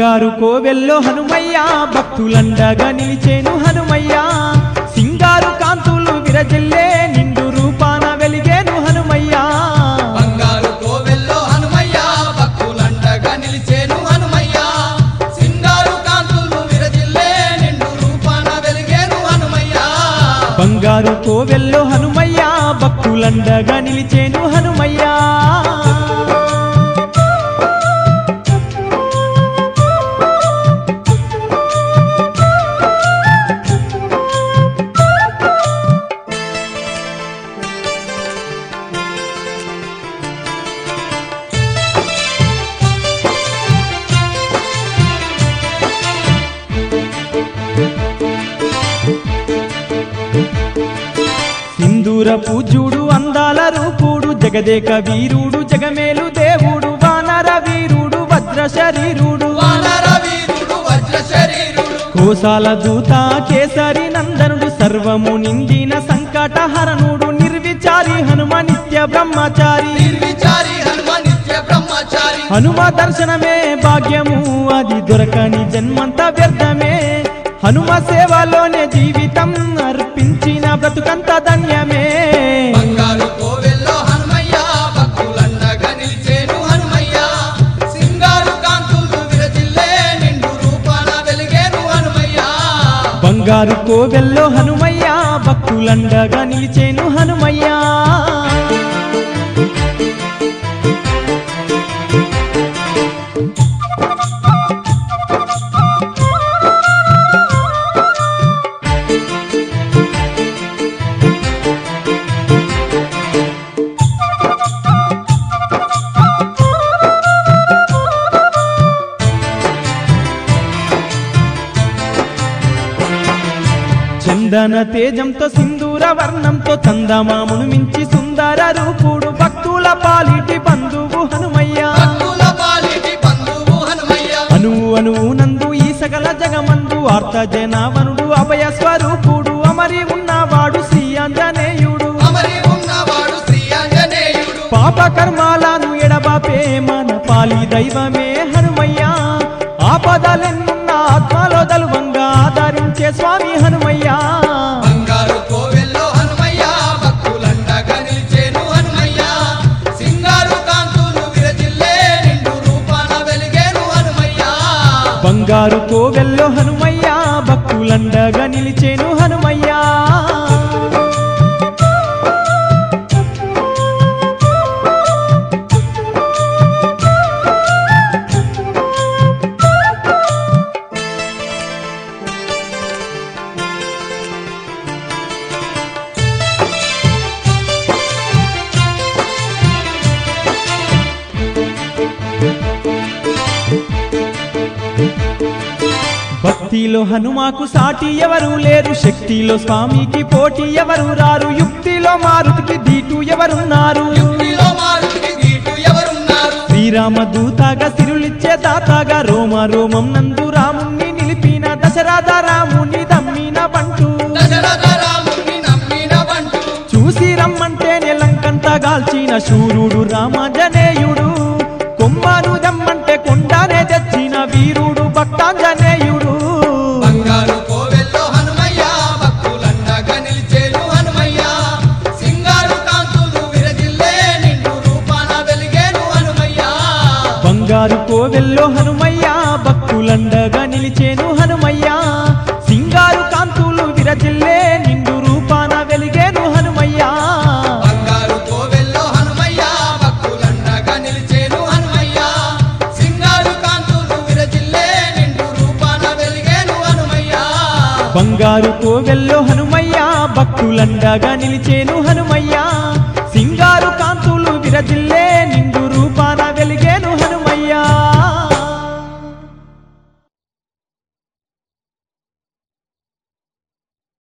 బంగారు కోవెల్లో హనుమయ్య భక్తులండగా నిలిచేను హనుమయ్య సింగారు కాంతులు విరజిల్లే నిండు రూపాన వెలిగేను హనుమయ్య బంగారు కోవెల్లో హనుమయ్య భక్తులండగా నిలిచేను హనుమయ్య సింగారు కాంతులు విరజిల్లే నిండు రూపాన వెలిగేను హనుమయ్య బంగారు కోవెల్లో హనుమయ్య భక్తులండగా నిలిచేను హనుమయ్య సింధూర పూజుడు అందాల రూపుడు జగదేక వీరుడు జగమేలు దేవుడు వానర వీరుడు వజ్ర శరీరుడు వానర వీరుడు వజ్ర శరీరుడు కోసాల దూత కేసరి నందనుడు సర్వము నిందిన సంకటహరణుడు నిర్విచారి హనుమ నిత్య బ్రహ్మచారి నిర్విచారి హనుమ నిత్య బ్రహ్మచారి హనుమ దర్శనమే భాగ్యము అది దొరకని జన్మంత వ్యర్థమే హనుమ సేవలోనే జీవితం అర్పించిన బ్రతుకంత ధన్యమే బంగారు కోవెల్లో హనుమయ్య భక్తులండగా నిలిచేను హనుమయ్య సింగారు కాంతులు విరజిల్లే నిండు రూపాన వెలిగేను హనుమయ్య బంగారు కోవెల్లో హనుమయ్య భక్తులండగా నిలిచేను హనుమయ్య చందన తేజంతో సింధూర వర్ణంతో చందమామును మించి సుందర రూపుడు భక్తుల పాలిటి బంధువు హనుమయ్య భక్తుల పాలిటి బంధువు హనుమయ్య అనువు అనువు నందు ఈ సకల జగమందు ఆర్త జనావనుడు అభయ స్వరూపుడు అమరి ఉన్నవాడు శ్రీ ఆంజనేయుడు అమరి ఉన్నవాడు శ్రీ ఆంజనేయుడు పాప కర్మాలను ఎడబాపే మన పాలి దైవమే హనుమయ్య ఆపదలెన్నున్న ఆత్మలో దలువంగా ఆదరించే స్వామి హనుమయ్య బంగారు కోవెల్లో హనుమయ్య భక్తులండగా నిలిచేను హనుమయ్య సింగారు కాంతులు విరజిల్లే నిండు రూపాన వెలిగేను హనుమయ్య బంగారు కోవెల్లో హనుమయ్య భక్తులండగా నిలిచేను హనుమయ్య భక్తిలో హనుమాకు సాటి ఎవరు లేరు శక్తిలో స్వామికి పోటీ ఎవరు రారు యుక్తిలో మారుతికి దీటు ఎవరున్నారు యుక్తిలో మారుతికి దీటు ఎవరున్నారు శ్రీరామ దూతగా సిరులిచ్చే దాతగా రోమ రోమం నందు రాముణ్ణి నిలిపిన దశరథ రాముని దమ్మిన బంటు దశరథ రాముని నమ్మిన బంటు చూసి రమ్మంటే నెలంకంత గాల్చిన శూరుడు రామాంజనేయుడు కొమ్మను దమ్మంటే కొండనే తెచ్చిన వీరుడు భక్తాంజనేయుడు బంగారు కోవెల్లో హనుమయ్య భక్తులండగా నిలిచేను హనుమయ్య సింగారు కాంతులు విరజిల్లే నిండు రూపాన వెలిగేను హనుమయ్య బంగారు కోవెల్లో హనుమయ్య భక్తులండగా నిలిచేను హనుమయ్య సింగారు కాంతులు విరజిల్లే నిండు రూపాన వెలిగేను హనుమయ్య బంగారు కోవెల్లో హనుమయ్య భక్తులండగా నిలిచేను హనుమయ్య సింగారు కాంతులు విరజిల్లే నిండు రూపాన వెలిగేను హనుమయ్య బంగారు కోవెల్లో హనుమయ్య భక్తులండగా నిలిచేను హనుమయ్య సింగారు కాంతులు విరజిల్లే